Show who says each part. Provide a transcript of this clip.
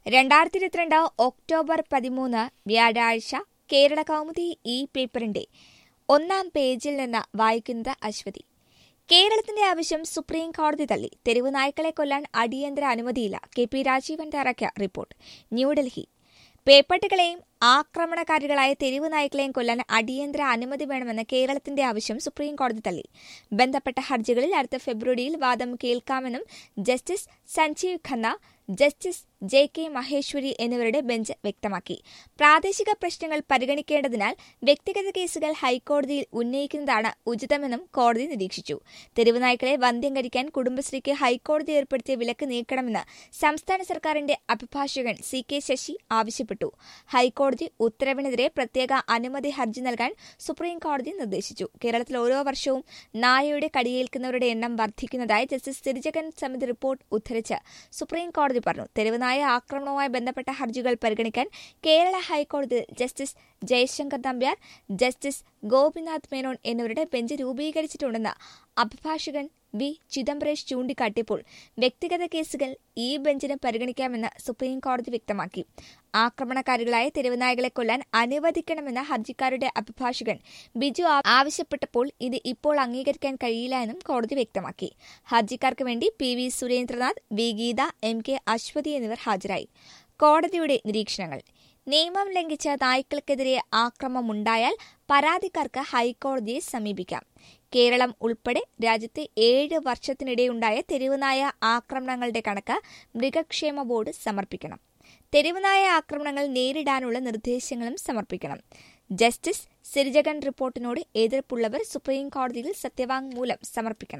Speaker 1: രണ്ടായിരത്തി ഇരുപത്തിരണ്ട് ഒക്ടോബർ പതിമൂന്ന് വ്യാഴാഴ്ച കേരള കൗമുദി ഈ പേപ്പറിന്റെ ഒന്നാം പേജിൽ നിന്ന് വായിക്കുന്നത് അശ്വതി കേരളത്തിന്റെ ആവശ്യം സുപ്രീം കോടതി തള്ളി തെരുവ് നായ്ക്കളെ കൊല്ലാൻ അടിയന്തര അനുമതിയില്ല കെ പി രാജീവൻ തയ്യാറാക്കിയ റിപ്പോർട്ട് ന്യൂഡൽഹി പേപ്പട്ടുകളെയും ആക്രമണകാരികളായ തെരുവ് നായ്ക്കളെയും കൊല്ലാൻ അടിയന്തര അനുമതി വേണമെന്ന കേരളത്തിന്റെ ആവശ്യം സുപ്രീം കോടതി തള്ളി ബന്ധപ്പെട്ട ഹർജികളിൽ അടുത്ത ഫെബ്രുവരിയിൽ വാദം കേൾക്കാമെന്നും justice Sanjiv Khanna justice J K Maheshwari എന്നിവരുടെ ബെഞ്ച് വ്യക്തമാക്കി പ്രാദേശിക പ്രശ്നങ്ങൾ പരിഗണിക്കേണ്ടതിനാൽ വ്യക്തിഗത കേസുകൾ ഹൈക്കോടതിയിൽ ഉന്നയിക്കുന്നതാണ് ഉചിതമെന്നും കോടതി നിരീക്ഷിച്ചു തെരുവ് നായ്ക്കളെ വന്ധ്യം കഴിക്കാൻ കുടുംബശ്രീക്ക് ഹൈക്കോടതി ഏർപ്പെടുത്തിയ വിലക്ക് നീക്കണമെന്ന് സംസ്ഥാന സർക്കാരിന്റെ അഭിഭാഷകൻ സി കെ ശശി ആവശ്യപ്പെട്ടു ഹൈക്കോടതി ഉത്തരവിനെതിരെ പ്രത്യേക അനുമതി ഹർജി നൽകാൻ സുപ്രീം കോടതി നിർദ്ദേശിച്ചു കേരളത്തിൽ ഓരോ വർഷവും നായയുടെ കടിയേൽക്കുന്നവരുടെ എണ്ണം വർദ്ധിക്കുന്നതായി ജസ്റ്റിസ് സിരിജകൻ സമിതി റിപ്പോർട്ട് ഉദ്ധരിച്ച് സുപ്രീം കോടതി പറഞ്ഞു തെരുവുനായ ആക്രമണവുമായി ബന്ധപ്പെട്ട ഹർജികൾ പരിഗണിക്കാൻ കേരള ഹൈക്കോടതി ജസ്റ്റിസ് ജയശങ്കർ നമ്പ്യാർ ജസ്റ്റിസ് ഗോപിനാഥ് മേനോൻ എന്നിവരുടെ ബെഞ്ച് രൂപീകരിച്ചിട്ടുണ്ടെന്ന് അഭിഭാഷകൻ വി ചിദംബരേഷ് ചൂണ്ടിക്കാട്ടിയപ്പോൾ വ്യക്തിഗത കേസുകൾ ഈ ബെഞ്ചിന് പരിഗണിക്കാമെന്ന് സുപ്രീം കോടതി വ്യക്തമാക്കി ആക്രമണകാരികളായ തെരുവുനായകളെ കൊല്ലാൻ അനുവദിക്കണമെന്ന ഹർജിക്കാരുടെ അഭിഭാഷകൻ ബിജു ആവശ്യപ്പെട്ടപ്പോൾ ഇത് ഇപ്പോൾ അംഗീകരിക്കാൻ കഴിയില്ല എന്നും കോടതി വ്യക്തമാക്കി ഹർജിക്കാർക്ക് വേണ്ടി P V Surendranath V Geetha M K Aswathi എന്നിവർ ഹാജരായി കോടതിയുടെ നിരീക്ഷണങ്ങൾ നിയമം ലംഘിച്ച നായ്ക്കൾക്കെതിരെ ആക്രമമുണ്ടായാൽ പരാതിക്കാർക്ക് ഹൈക്കോടതിയെ സമീപിക്കാം കേരളം ഉൾപ്പെടെ രാജ്യത്തെ ഏഴ് വർഷത്തിനിടെയുണ്ടായ തെരുവുനായ ആക്രമണങ്ങളുടെ കണക്ക് മൃഗക്ഷേമ ബോർഡ് സമർപ്പിക്കണം തെരുവുനായ ആക്രമണങ്ങൾ നേരിടാനുള്ള നിർദ്ദേശങ്ങളും സമർപ്പിക്കണം ജസ്റ്റിസ് സിരിജകൻ റിപ്പോർട്ടിനോട് എതിർപ്പുള്ളവർ സുപ്രീം കോടതിയിൽ സത്യവാങ്മൂലം സമർപ്പിക്കണം